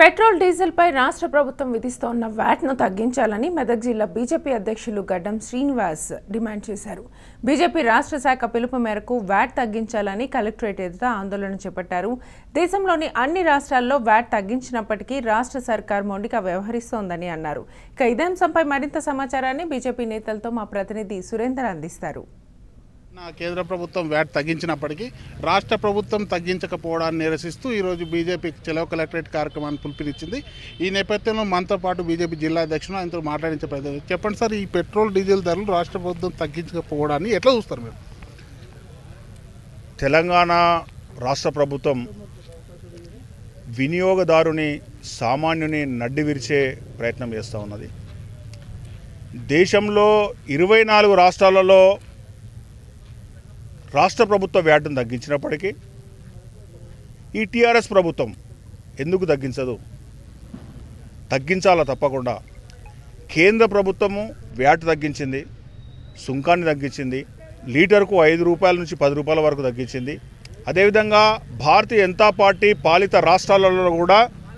petrol డీజిల్పై రాష్ట్ర ప్రభుత్వం విధిస్తోన్న వ్యాట్ను తగ్గించాలని మెదక్ జిల్లా బీజేపీ అధ్యక్షులు గడ్డం శ్రీనివాస్ డిమాండ్ చేశారు బీజేపీ రాష్ట్ర శాఖ పిలుపు మేరకు వ్యాట్ తగ్గించాలని కలెక్టరేట్ ఎదుట ఆందోళన చేపట్టారు దేశంలోని అన్ని రాష్ట్రాల్లో వ్యాట్ తగ్గించినప్పటికీ రాష్ట్ర సర్కార్ మొండిగా వ్యవహరిస్తోందని అన్నారు ఇక ఇదే అంశంపై మరింత సమాచారాన్ని బీజేపీ నేతలతో మా ప్రతినిధి సురేందర్ అందిస్తారు నా కేంద్ర ప్రభుత్వం వ్యాట్ తగ్గించినప్పటికీ రాష్ట్ర ప్రభుత్వం తగ్గించకపోవడాన్ని నిరసిస్తూ ఈరోజు బీజేపీ చెలవ కలెక్టరేట్ కార్యక్రమాన్ని పిలుపునిచ్చింది ఈ నేపథ్యంలో మనతో పాటు బీజేపీ జిల్లా అధ్యక్షుడు ఆయనతో మాట్లాడించే ప్రయత్నం చెప్పండి సార్ ఈ పెట్రోల్ డీజిల్ ధరలు రాష్ట్ర ప్రభుత్వం తగ్గించకపోవడాన్ని ఎట్లా చూస్తారు మీరు తెలంగాణ రాష్ట్ర ప్రభుత్వం వినియోగదారుని సామాన్యుని నడ్డి విరిచే ప్రయత్నం చేస్తూ ఉన్నది దేశంలో ఇరవై నాలుగు రాష్ట్రాలలో రాష్ట్ర ప్రభుత్వ వ్యాటును తగ్గించినప్పటికీ ఈ టీఆర్ఎస్ ప్రభుత్వం ఎందుకు తగ్గించదు తగ్గించాలా తప్పకుండా కేంద్ర ప్రభుత్వము వ్యాట్ తగ్గించింది సుంకాన్ని తగ్గించింది లీటర్కు ఐదు రూపాయల నుంచి పది రూపాయల వరకు తగ్గించింది అదేవిధంగా భారతీయ జనతా పార్టీ పాలిత రాష్ట్రాలలో కూడా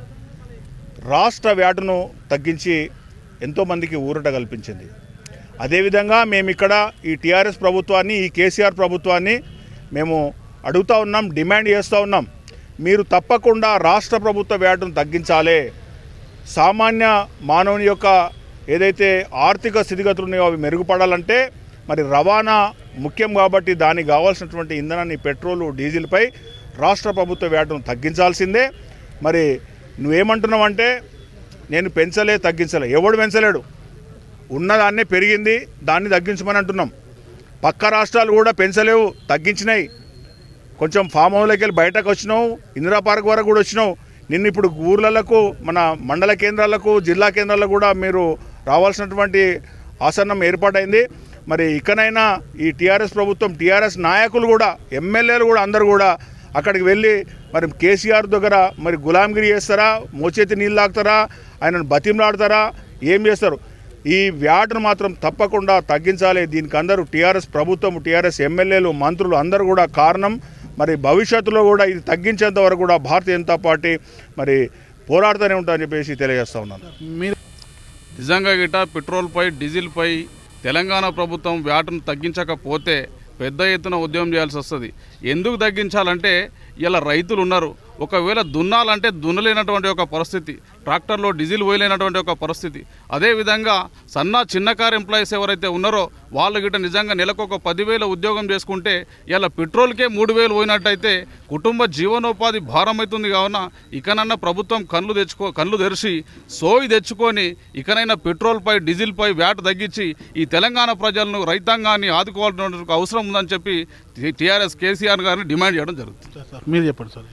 రాష్ట్ర వ్యాటును తగ్గించి ఎంతోమందికి ఊరట కల్పించింది అదేవిధంగా మేము ఇక్కడ ఈ టీఆర్ఎస్ ప్రభుత్వాన్ని ఈ కేసీఆర్ ప్రభుత్వాన్ని మేము అడుగుతా ఉన్నాం డిమాండ్ చేస్తూ ఉన్నాం మీరు తప్పకుండా రాష్ట్ర ప్రభుత్వ వ్యాటును తగ్గించాలి సామాన్య మానవుని యొక్క ఏదైతే ఆర్థిక స్థితిగతులు ఉన్నాయో అవి మెరుగుపడాలంటే మరి రవాణా ముఖ్యం కాబట్టి దానికి కావాల్సినటువంటి ఇంధనాన్ని పెట్రోలు డీజిల్పై రాష్ట్ర ప్రభుత్వ వ్యాటును తగ్గించాల్సిందే మరి నువ్వేమంటున్నావంటే నేను పెంచలే తగ్గించలే ఎవడు పెంచలేడు ఉన్నదాన్నే పెరిగింది దాన్ని తగ్గించమని అంటున్నాం పక్క రాష్ట్రాలు కూడా పెంచలేవు తగ్గించినాయి కొంచెం ఫామ్ హౌస్లోకి వెళ్ళి బయటకు వచ్చినావు ఇందిరా పార్క్ వరకు కూడా వచ్చినావు నిన్ను ఇప్పుడు ఊర్లకు మన మండల కేంద్రాలకు జిల్లా కేంద్రాలకు కూడా మీరు రావాల్సినటువంటి ఆసనం ఏర్పాటైంది మరి ఇకనైనా ఈ టీఆర్ఎస్ ప్రభుత్వం టీఆర్ఎస్ నాయకులు కూడా ఎమ్మెల్యేలు కూడా అందరూ కూడా అక్కడికి వెళ్ళి మరి కేసీఆర్ దగ్గర మరి గులాంగిరి చేస్తారా మోచేతి నీళ్ళు తాగుతారా ఆయనను బతిమలాడతారా ఏం చేస్తారు ఈ వ్యాటును మాత్రం తప్పకుండా తగ్గించాలి దీనికి అందరూ టీఆర్ఎస్ ప్రభుత్వం టీఆర్ఎస్ ఎమ్మెల్యేలు మంత్రులు అందరూ కూడా కారణం మరి భవిష్యత్తులో కూడా ఇది తగ్గించేంత వరకు కూడా భారతీయ జనతా పార్టీ మరి పోరాడుతూనే ఉంటారని చెప్పేసి తెలియజేస్తా ఉన్నాను మీరు నిజంగా గిట పెట్రోల్పై డీజిల్పై తెలంగాణ ప్రభుత్వం వ్యాటును తగ్గించకపోతే పెద్ద ఎత్తున ఉద్యమం చేయాల్సి వస్తుంది ఎందుకు తగ్గించాలంటే ఇలా రైతులు ఉన్నారు ఒకవేళ దున్నాలంటే దున్నలేనటువంటి ఒక పరిస్థితి ట్రాక్టర్లో డీజిల్ పోయలేనటువంటి ఒక పరిస్థితి అదేవిధంగా సన్న చిన్నకారు ఎంప్లాయీస్ ఎవరైతే ఉన్నారో వాళ్ళు గిట నిజంగా నెలకు ఒక పదివేల ఉద్యోగం చేసుకుంటే ఇలా పెట్రోల్కే మూడు వేలు పోయినట్టయితే కుటుంబ జీవనోపాధి భారం అవుతుంది కావున ఇకనన్నా ప్రభుత్వం కళ్ళు తెచ్చుకో కళ్ళు తెరిచి సోయి తెచ్చుకొని ఇకనైనా పెట్రోల్పై డీజిల్పై వ్యాట్ తగ్గించి ఈ తెలంగాణ ప్రజలను రైతాంగాన్ని ఆదుకోవాల్సిన అవసరం ఉందని చెప్పి టీఆర్ఎస్ కేసీఆర్ గారిని డిమాండ్ చేయడం జరుగుతుంది సార్ మీరు చెప్పండి సార్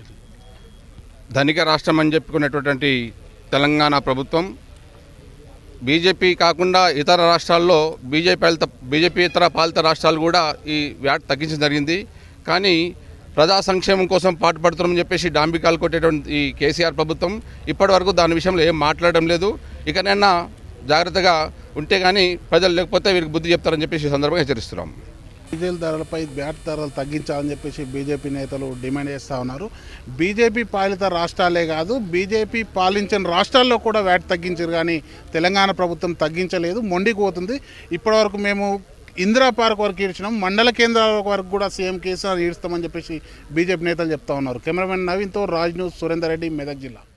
ధనిక రాష్ట్రం అని చెప్పుకునేటటువంటి తెలంగాణ ప్రభుత్వం బీజేపీ కాకుండా ఇతర రాష్ట్రాల్లో బీజేపీ పాలిత బీజేపీ ఇతర పాలిత రాష్ట్రాలు కూడా ఈ వ్యాట్ తగ్గించడం జరిగింది కానీ ప్రజా సంక్షేమం కోసం పాటుపడుతున్నామని చెప్పేసి డాంబికాలు కొట్టేటువంటి ఈ కేసీఆర్ ప్రభుత్వం ఇప్పటివరకు దాని విషయంలో ఏం మాట్లాడడం లేదు ఇకనైనా జాగ్రత్తగా ఉంటే కానీ ప్రజలు లేకపోతే వీరికి బుద్ధి చెప్తారని చెప్పేసి ఈ సందర్భంగా హెచ్చరిస్తున్నాం డీజిల్ ధరలపై బ్యాట్ ధరలు తగ్గించాలని చెప్పేసి బీజేపీ నేతలు డిమాండ్ చేస్తూ ఉన్నారు బీజేపీ పాలిత రాష్ట్రాలే కాదు బీజేపీ పాలించిన రాష్ట్రాల్లో కూడా వ్యాట్ తగ్గించారు కానీ తెలంగాణ ప్రభుత్వం తగ్గించలేదు మొండికి పోతుంది ఇప్పటివరకు మేము ఇందిరా పార్క్ వరకు ఈడ్చినాం మండల కేంద్రాల వరకు కూడా సీఎం కేసీఆర్ ఈడుస్తామని చెప్పేసి బీజేపీ నేతలు చెప్తా ఉన్నారు కెమెరామెన్ నవీన్తో రాజ్ న్యూస్ సురేందర్ రెడ్డి మెదక్ జిల్లా